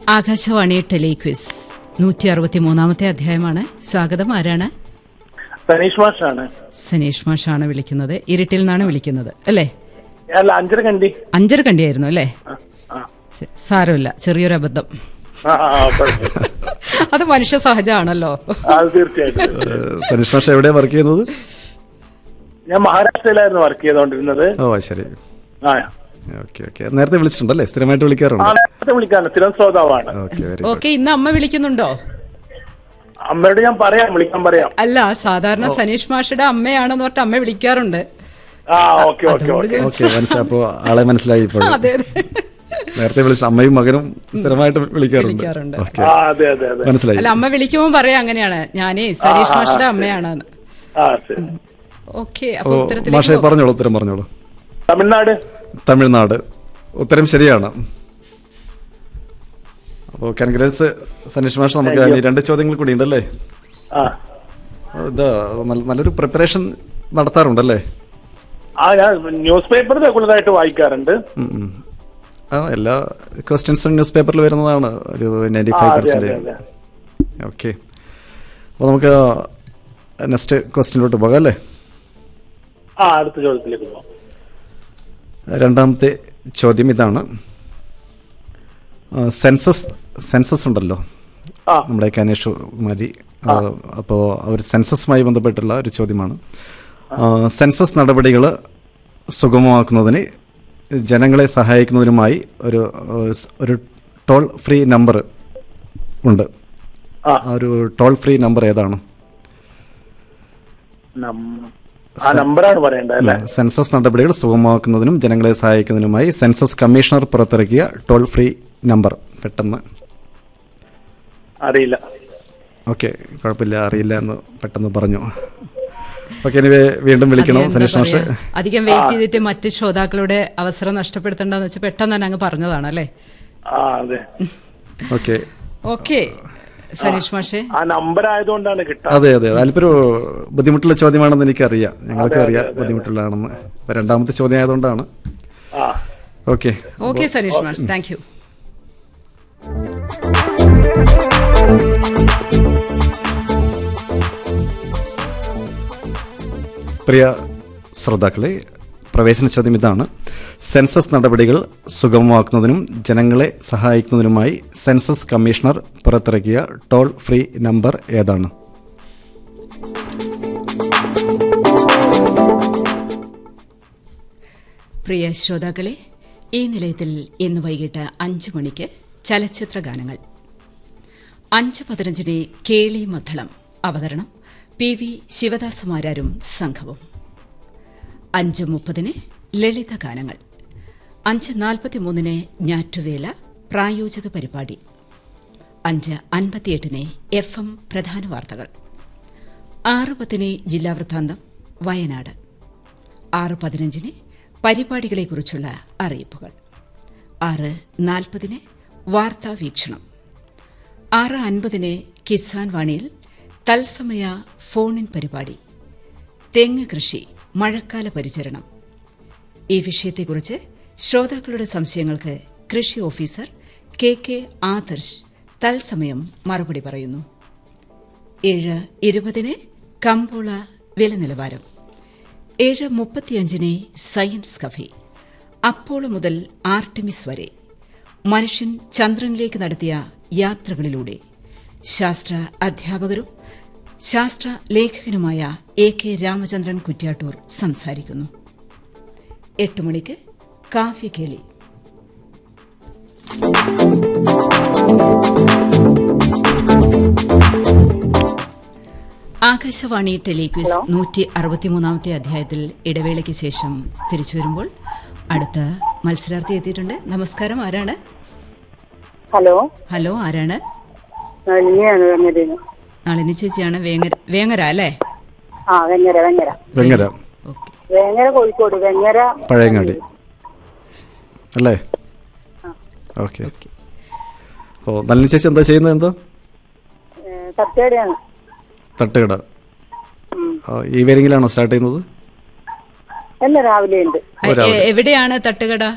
Akashvani telequiz നൂറ്റി അറുപത്തി മൂന്നാമത്തെ അധ്യായമാണ് സ്വാഗതം ആരാണ് സനീഷ് മാഷാണ് സനീഷ് മാഷാണ് വിളിക്കുന്നത് ഇരുട്ടിൽ നിന്നാണ് വിളിക്കുന്നത് അല്ലേ അല്ല അഞ്ചര കണ്ടി അഞ്ചര കണ്ടിയായിരുന്നു അല്ലേ ആ, ആ. ശ- സാരമില്ല ചെറിയൊരു അബദ്ധം ആ, ആ, കുഴപ്പമില്ല. അത് മനുഷ്യ സഹജമാണല്ലോ ആ, അത് തീർച്ചയായിട്ടും സനീഷ് മാഷ എവിടെയാ വർക്ക് ചെയ്യുന്നത് ഞാൻ മഹാരാഷ്ട്രയിലായിരുന്നു വർക്ക് ചെയ്തുകൊണ്ടിരുന്നത് ഓ ശരി ആ ഓക്കെ ഓക്കെ നേരത്തെ വിളിച്ചിട്ടുണ്ടല്ലേ സ്ഥിരമായിട്ട് ആ വിളിക്കാറുണ്ട് നേരത്തെ വിളിക്കാണ് സ്ഥിരം ശ്രോതാവാണ് ഓക്കെ വെരി ഓക്കെ ഇന്ന് അമ്മ വിളിക്കുന്നുണ്ടോ അമ്മയോട് ഞാൻ പറയാം വിളിക്കാൻ പറയാം അല്ല സാധാരണ സനീഷ് മാഷയുടെ അമ്മയാണെന്ന് പറഞ്ഞിട്ട് അമ്മ വിളിക്കാറുണ്ട് ആ ഓക്കെ ഓക്കെ ഓക്കെ ഓക്കെ മനസ്സിലായി അപ്പോ ആളെ മനസ്സിലായി ഇപ്പോൾ അതെ അതെ നേരത്തെ വിളിച്ച അമ്മയും മകനും സ്ഥിരമായിട്ട് വിളിക്കാറുണ്ട് വിളിക്കാറുണ്ട്. ഓക്കെ ആ അതെ അതെ അതെ മനസ്സിലായി അല്ല അമ്മ വിളിക്കുമ്പോൾ പറയാം അങ്ങനെയാണ് ഞാനേ സനീഷ് മാഷയുടെ അമ്മയാണെന്ന് ആ ശരി ഓക്കെ അപ്പൊ ഓ ഉത്തരത്തിലേക്ക് മാഷെ പോകാം. പറഞ്ഞോളൂ ഉത്തരം പറഞ്ഞോളൂ തമിഴ്നാട് തമിഴ്നാട് ഉത്തരം ശരിയാണ് അപ്പോൾ കൺഗ്രാറ്റ്സ് സനീഷ് മാഷ് നമുക്ക് ഇനി രണ്ട് ചോദ്യങ്ങൾ കൂടി ഉണ്ടല്ലേ ആ ഇതാ നല്ല- നല്ലൊരു പ്രിപ്പറേഷൻ നടത്താറുണ്ടല്ലേ ആ ഞാൻ ന്യൂസ് പേപ്പർ റെഗുലറായിട്ട് വായിക്കാറുണ്ട് ഉം, ഉം. ആ എല്ലാ ക്വസ്റ്റ്യൻസും ന്യൂസ് പേപ്പറിൽ വരുന്നതാണ് ഒരു നയൻറ്റി ആ ഫൈവ് അതെ പെർസെൻറ്റ് അതെ അതെ ഓക്കെ അപ്പോൾ നമുക്ക് നെക്സ്റ്റ് ക്വസ്റ്റ്യനിലോട്ട് പോകാം അല്ലേ ആ അടുത്ത ചോദ്യത്തിലേക്ക് പോകാം രണ്ടാമത്തെ ചോദ്യം ഇതാണ് സെൻസസ് സെൻസസ് ഉണ്ടല്ലോ ആ നമ്മുടെ കനേഷുമാരി അപ്പോൾ അവർ സെൻസസുമായി ബന്ധപ്പെട്ടുള്ള ഒരു ചോദ്യമാണ് ആ, സെൻസസ് നടപടികൾ സുഗമമാക്കുന്നതിന് ജനങ്ങളെ സഹായിക്കുന്നതിനുമായി ഒരു ആ, സ്- ഒരു ടോൾ ഫ്രീ നമ്പർ ഉണ്ട് ആ ആ ഒരു ടോൾ ഫ്രീ നമ്പർ ഏതാണ് നം- ആ നമ്പറാണ് പറയേണ്ടത് അല്ലേ സെൻസസ് നടപടികൾ സുഗമമാക്കുന്നതിനും ജനങ്ങളെ സഹായിക്കുന്നതിനുമായി സെൻസസ് കമ്മീഷണർ പുറത്തിറക്കിയ ടോൾ ഫ്രീ നമ്പർ പെട്ടെന്ന് അറിയില്ല ഓക്കെ കുഴപ്പമില്ല അറിയില്ല എന്ന് പെട്ടെന്ന് പറഞ്ഞു ഓക്കെ ഇനി വീണ്ടും വിളിക്കണം അതെന്താ സനീഷ് മാഷ് പറയാ, അധികം വെയിറ്റ് ചെയ്തിട്ട് മറ്റ് ശ്രോതാക്കളുടെ അവസരം നഷ്ടപ്പെടുത്തണ്ടെന്ന് വെച്ച് പെട്ടെന്ന് തന്നെ അങ്ങ് പറഞ്ഞതാണ് അല്ലേ ആ അതെ ഓക്കെ ഓക്കെ സനീഷ് മാഷെ ആ നമ്പർ ആയതുകൊണ്ടാണ് കിട്ടാ അതെ അതെ അതിലിപ്പോ ബുദ്ധിമുട്ടുള്ള ചോദ്യമാണെന്ന് എനിക്കറിയാം ഞങ്ങൾക്കും അറിയാം ബുദ്ധിമുട്ടുള്ളതാണെന്ന് അപ്പൊ രണ്ടാമത്തെ ചോദ്യം ആയതുകൊണ്ടാണ് ആ ഓക്കെ ഓക്കെ സനീഷ് മാഷ് താങ്ക് യു പ്രിയ ശ്രോതാക്കളെ പ്രവേശന ചോദ്യം ഇതാണ് സെൻസസ് നടപടികൾ സുഗമമാക്കുന്നതിനും ജനങ്ങളെ സഹായിക്കുന്നതിനുമായി സെൻസസ് കമ്മീഷണർ പുറത്തിറക്കിയ ടോൾ ഫ്രീ നമ്പർ ഏതാണ് പ്രിയ ശ്രോതാക്കളെ ഈ നിലയത്തിൽ ഇന്ന് വൈകിട്ട് അഞ്ച് മണിക്ക് ചലച്ചിത്ര ഗാനങ്ങൾ അഞ്ച് പതിനഞ്ചിന് കേളി മദ്ദളം അവതരണം പി വി ശിവദാസമാരാരും സംഘവും അഞ്ച് മുപ്പതിന് ലളിത ഗാനങ്ങൾ അഞ്ച് നാൽപ്പത്തിമൂന്നിന് ഞാറ്റുവേല പ്രായോജക പരിപാടി അഞ്ച് അൻപത്തിയെട്ടിന് എഫ് എം പ്രധാന വാർത്തകൾ ആറ് പത്തിന് ജില്ലാ വൃത്താന്തം വയനാട് ആറ് പതിനഞ്ചിന് പരിപാടികളെക്കുറിച്ചുള്ള അറിയിപ്പുകൾ ആറ് നാൽപ്പതിന് വാർത്താ വീക്ഷണം ആറ് അൻപതിന് കിസാൻ വാണിയിൽ തത്സമയ ഫോണിൻ പരിപാടി തെങ്ങ് കൃഷി മഴക്കാല പരിചരണം ഈ വിഷയത്തെക്കുറിച്ച് ശ്രോതാക്കളുടെ സംശയങ്ങൾക്ക് കൃഷി ഓഫീസർ കെ കെ ആദർശ് തത്സമയം മറുപടി പറയുന്നു ഏഴ് ഇരുപതിന് കമ്പോള വില നിലവാരം ഏഴ് മുപ്പത്തിയഞ്ചിന് സയൻസ് കഫേ അപ്പോളോ മുതൽ ആർട്ടിമിസ് വരെ മനുഷ്യൻ ചന്ദ്രനിലേക്ക് നടത്തിയ യാത്രകളിലൂടെ ശാസ്ത്ര അധ്യാപകരും ശാസ്ത്ര ലേഖകനുമായ എ കെ രാമചന്ദ്രൻ കുറ്റ്യാട്ടൂർ സംസാരിക്കുന്നു എട്ട് മണിക്ക് കാവ്യകേളി ആകാശവാണി ടെലിക്വിസ് നൂറ്റി അറുപത്തിമൂന്നാമത്തെ അധ്യായത്തിൽ ഇടവേളയ്ക്ക് ശേഷം തിരിച്ചു വരുമ്പോൾ അടുത്ത മത്സരാർത്ഥി എത്തിയിട്ടുണ്ട് നമസ്കാരം ആരാണ് ഹലോ ഹലോ ആരാണ് നളിനിയാണ് വെങ്ങരന്ന് നളിനി ചേച്ചിയാണ് വേങ്ങര വേങ്ങര അല്ലേ ആ വെങ്ങര വെങ്ങര വെങ്ങര ഓക്കെ വേങ്ങര കോഴിക്കോട് വെങ്ങര പഴയങ്ങാടി അല്ലേ ഓക്കെ അപ്പോൾ നളിനി ചേച്ചി എന്താ ചെയ്യുന്നത് എന്തോ ഏ, തട്ടേടെയാണ് തട്ടുകട ഉം. ഈവനിങ്ങിലാണോ സ്റ്റാർട്ട് ചെയ്യുന്നത് എല്ലാം രാവിലെ ഉണ്ട് എ- എ- എവിടെയാണ് തട്ടുകട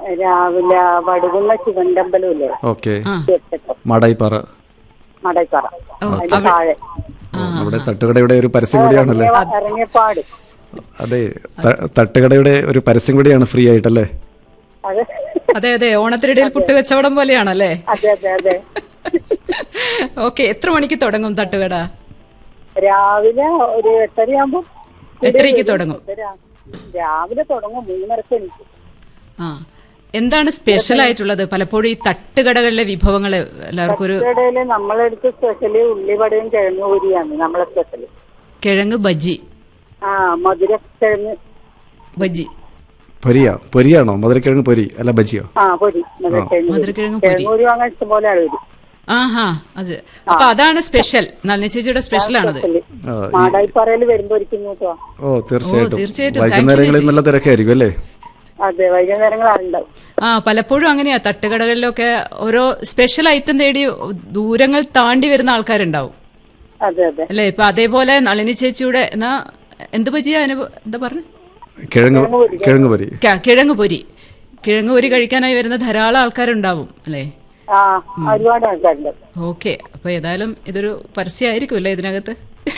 രാവിലെ വടുകുന്ന ശിവന്റെ അമ്പലമില്ലേ ഓക്കെ ആ തീർച്ചയായിട്ടും മാടായിപ്പാറ മടക്കാറ ഓ, അതിന്റെ അവിടെ- താഴെ ഓ, നമ്മുടെ തട്ടുകടയുടെ ഒരു പരസ്യം കൂടിയാണല്ലേ ഇറങ്ങിയ- ഇറങ്ങിയപ്പാട് അതെ ത- തട്ടുകടയുടെ ഒരു പരസ്യം കൂടിയാണ് ഫ്രീ ആയിട്ടല്ലേ അത് അതെ അതെ ഓണത്തിനിടയിൽ പുട്ടുകച്ചവടം പോലെയാണല്ലേ അതെ അതെ അതെ ഓക്കെ എത്ര മണിക്ക് തുടങ്ങും തട്ടുകട രാവിലെ ഒരു എട്ടരയാകുമ്പോ എട്ടരയ്ക്ക് തുടങ്ങും രാവിലെ തുടങ്ങും മൂന്നരക്ക് എനിക്ക് ആ എന്താണ് സ്പെഷ്യൽ ആയിട്ടുള്ളത് പലപ്പോഴും ഈ തട്ടുകടകളിലെ വിഭവങ്ങൾ എല്ലാവർക്കും ഒരു ഇടയില് നമ്മളെടുത്ത് സ്പെഷ്യല് ഉള്ളിവടയും കിഴങ്ങ് പൊരിയാണ് നമ്മളെ സ്പെഷ്യല് കിഴങ്ങ് ബജ്ജി ആ മധുര കിഴങ്ങ് ബജ്ജി പൊരിയാ പൊരിയാണോ മധുരക്കിഴങ്ങ് പൊരി അല്ല ബജിയോ ആ പൊരി മധുരക്കിഴങ്ങ് പൊരി. മധുരക്കിഴങ്ങ് പൊരി കിഴങ്ങ് പൊരി വാങ്ങാൻ ഇഷ്ടംപോലെ ആള് വരും ആഹാ അത് അപ്പൊ അതാണ് സ്പെഷ്യൽ നളിനി ചേച്ചിയുടെ സ്പെഷ്യൽ ആണത് സ്പെഷ്യല് ആ, ഈ- മാടായിപ്പാറയില് വരുമ്പോ ഒരിക്കുന്നു കേട്ടോ ഓ തീർച്ചയായിട്ടും തീർച്ചയായിട്ടും. Thank you, വൈകുന്നേരങ്ങളിൽ ചേച്ചി. നല്ല തിരക്കായിരിക്കും അല്ലേ അതെ വൈകുന്നേരങ്ങൾ ആളുണ്ടാവും ആ പലപ്പോഴും അങ്ങനെയാ തട്ടുകടകളിലൊക്കെ ഓരോ സ്പെഷ്യൽ ഐറ്റം തേടി ദൂരങ്ങൾ താണ്ടി വരുന്ന ആൾക്കാരുണ്ടാവും അതെ അതെ അല്ലേ ഇപ്പൊ അതേപോലെ നളിനി ചേച്ചിയുടെ എന്നാ എന്ത് ബജിയാ അതിന് എന്താ പറഞ്ഞു കിഴങ്ങ് കിഴങ്ങ് പൊരി കിഴങ്ങ് പൊരി കിഴങ്ങ് പൊരി കഴിക്കാനായി വരുന്ന ധാരാളം ആൾക്കാരുണ്ടാവും അല്ലേ ആ ഒരുപാട് ആൾക്കാരുണ്ടാവും ഓക്കെ അപ്പൊ ഏതായാലും ഇതൊരു പരസ്യമായിരിക്കും അല്ലേ ഇതിനകത്ത്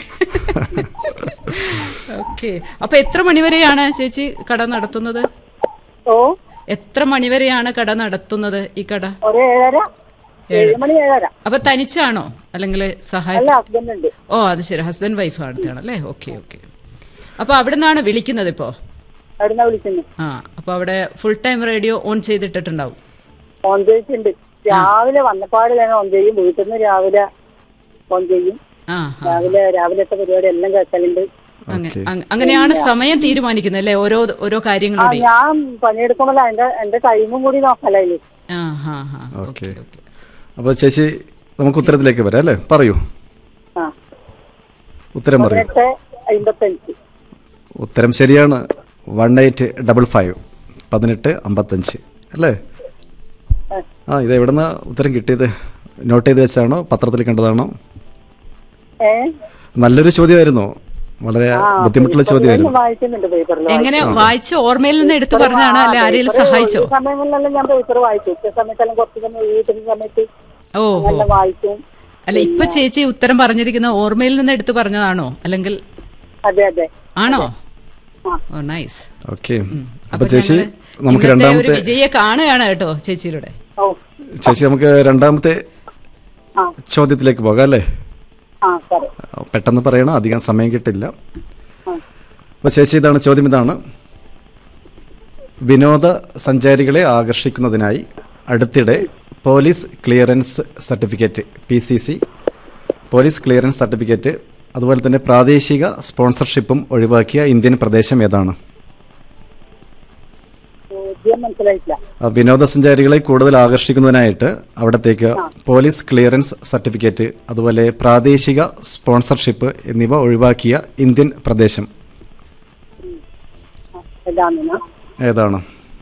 ഓക്കെ അപ്പൊ എത്ര മണിവരെയാണ് ചേച്ചി കട നടത്തുന്നത് ഓ എത്ര മണിവരെയാണ് കട നടത്തുന്നത് ഈ കട ഒരു ഏഴര ഏഴ് മണി ഏഴര അപ്പൊ തനിച്ചാണോ അല്ലെങ്കിൽ സഹായം അല്ല ഹസ്ബൻഡ് ഉണ്ട് ഓ അത് ശരി ഹസ്ബൻഡ് വൈഫ് ആണല്ലേ ഓക്കെ ഓക്കെ അപ്പൊ അവിടെ നിന്നാണ് വിളിക്കുന്നത് ഇപ്പോ അവിടുന്ന് വിളിക്കുന്നു ആ അപ്പൊ അവിടെ ഫുൾ ടൈം റേഡിയോ ഓൺ ചെയ്തിട്ടിട്ടുണ്ടാവും ഓൺ ചെയ്തിട്ടുണ്ട് രാവിലെ വന്നപ്പാട് ഞാൻ ഓൺ ചെയ്യും വീട്ടിൽ നിന്ന് രാവിലെ ഓൺ ചെയ്യും ആ ആ. രാവിലെ രാവിലത്തെ പരിപാടി എല്ലാം കേൾക്കലുണ്ട് അങ്ങ- ഓക്കെ അങ്ങ- അങ്ങനെയാണ് സമയം തീരുമാനിക്കുന്നത് അല്ലേ ഓരോ ഓരോ ആ കാര്യങ്ങളുടെ ഞാൻ പണിയെടുക്കുമ്പോൾ എന്റെ എന്റെ ടൈമും കൂടി നോക്കലേ ആ ഹാ ഹാ ഓക്കെ അപ്പോൾ ചേച്ചി നമുക്ക് ഉത്തരത്തിലേക്ക് വരാം അല്ലേ പറയൂ ആ ഉത്തരം പറയൂ പതിനെട്ട് അമ്പത്തഞ്ച് ഉത്തരം ശരിയാണ് വൺ എയ്റ്റ് ഡബിൾ ഫൈവ് പതിനെട്ട് അമ്പത്തഞ്ച് അല്ലേ ആ ഇത് എവിടുന്ന ഉത്തരം കിട്ടിയത് നോട്ട് ചെയ്ത് വെച്ചാണോ പത്രത്തിൽ കണ്ടതാണോ ഏ നല്ലൊരു ചോദ്യമായിരുന്നു വളരെ ബുദ്ധിമുട്ടുള്ള ചോദ്യമായിരുന്നു വായിക്കുന്നുണ്ട് പേപ്പറിൽ എങ്ങനെ വായിച്ച് ഓർമ്മയിൽ നിന്ന് എടുത്തു പറഞ്ഞാണ് അല്ലെ ആരെങ്കിലും സഹായിച്ചോ സമയങ്ങളിലെല്ലാം ഞാൻ പേപ്പർ വായിക്കും ഉച്ച സമയത്തെല്ലാം കുറച്ച് സമയം വീട്ടിൽ സമയത്ത് ഓ ഓ എല്ലാം വായിക്കും അല്ല ഇപ്പൊ ചേച്ചി ഉത്തരം പറഞ്ഞിരിക്കുന്ന ഓർമ്മയിൽ നിന്ന് എടുത്തു പറഞ്ഞതാണോ അല്ലെങ്കിൽ അതെ അതെ ആണോ ആ. ഓ നൈസ് ഓക്കെ അപ്പൊ ചേച്ചി ഞങ്ങള് നമുക്ക് ഇന്നത്തെ ഒരു രണ്ടാമത്തെ വിജയെ കാണുകയാണ് കേട്ടോ ചേച്ചിയിലൂടെ ഓ ചേച്ചി നമുക്ക് രണ്ടാമത്തെ ആ ചോദ്യത്തിലേക്ക് പോകാം അല്ലേ ആ സാറേ പെട്ടെന്ന് പറയണം അധികം സമയം കിട്ടില്ല ആ അപ്പോൾ ചേച്ചി ഇതാണ് ചോദ്യം ഇതാണ് വിനോദ സഞ്ചാരികളെ ആകർഷിക്കുന്നതിനായി അടുത്തിടെ police clearance certificate P C C police clearance certificate അതുപോലെ തന്നെ പ്രാദേശിക സ്പോൺസർഷിപ്പും ഒഴിവാക്കിയ ഇന്ത്യൻ പ്രദേശം ഏതാണ് ചോദ്യം മനസ്സിലായിട്ടില്ല ആ വിനോദസഞ്ചാരികളെ കൂടുതൽ ആകർഷിക്കുന്നതിനായിട്ട് അവിടത്തേക്ക് പോലീസ് ക്ലിയറൻസ് സർട്ടിഫിക്കറ്റ് അതുപോലെ പ്രാദേശിക സ്പോൺസർഷിപ്പ് എന്നിവ ഒഴിവാക്കിയ ഇന്ത്യൻ പ്രദേശം ഏതാണെന്നാ ഏതാണ്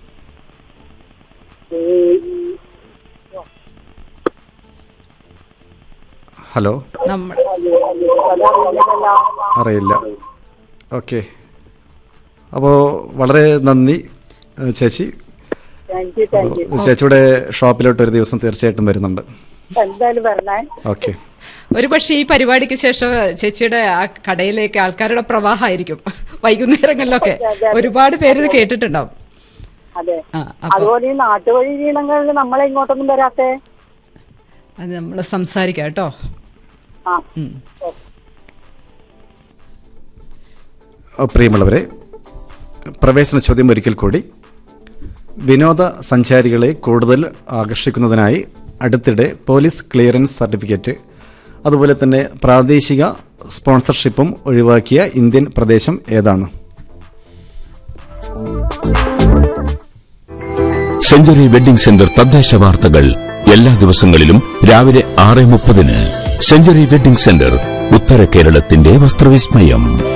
ഹലോ നമ്മൾ അറിയില്ല ഓക്കെ അപ്പോൾ വളരെ നന്ദി ഏഹ് ചേച്ചി താങ്ക് യു താങ്ക് യു ചേച്ചിയുടെ ഷോപ്പിലോട്ട് ഒരു ദിവസം തീർച്ചയായിട്ടും വരുന്നുണ്ട് എന്തായാലും വരണേ ഓക്കെ ഒരു പക്ഷേ ഈ പരിപാടിക്ക് ശേഷം ചേച്ചിയുടെ ആ കടയിലേക്ക് ആൾക്കാരുടെ പ്രവാഹമായിരിക്കും വൈകുന്നേരങ്ങളിലൊക്കെ ഒരുപാട് പേര് ഇത് കേട്ടിട്ടുണ്ടാവും അതെ ആ അപ്പൊ അതുപോലെ ഈ നാട്ടുവഴി വീണങ്ങളിൽ നമ്മളെ ഇങ്ങോട്ടൊന്നും വരാത്തെ അത് നമ്മൾ സംസാരിക്കാം കേട്ടോ ആ ഉം. പ്രിയമുള്ളവരെ പ്രവേശന ചോദ്യം ഒരിക്കൽ കൂടി വിനോദ സഞ്ചാരികളെ കൂടുതൽ ആകർഷിക്കുന്നതിനായി അടുത്തിടെ പോലീസ് ക്ലിയറൻസ് സർട്ടിഫിക്കറ്റ് അതുപോലെ തന്നെ പ്രാദേശിക സ്പോൺസർഷിപ്പും ഒഴിവാക്കിയ ഇന്ത്യൻ പ്രദേശം ഏതാണ് സെഞ്ചുറി വെഡിംഗ് സെന്റർ തദ്ദേശ വാർത്തകൾ എല്ലാ ദിവസങ്ങളിലും രാവിലെ ആറ് മുപ്പതിന് സെഞ്ചുറി വെഡിംഗ് സെന്റർ ഉത്തര കേരളത്തിന്റെ വസ്ത്രവിസ്മയം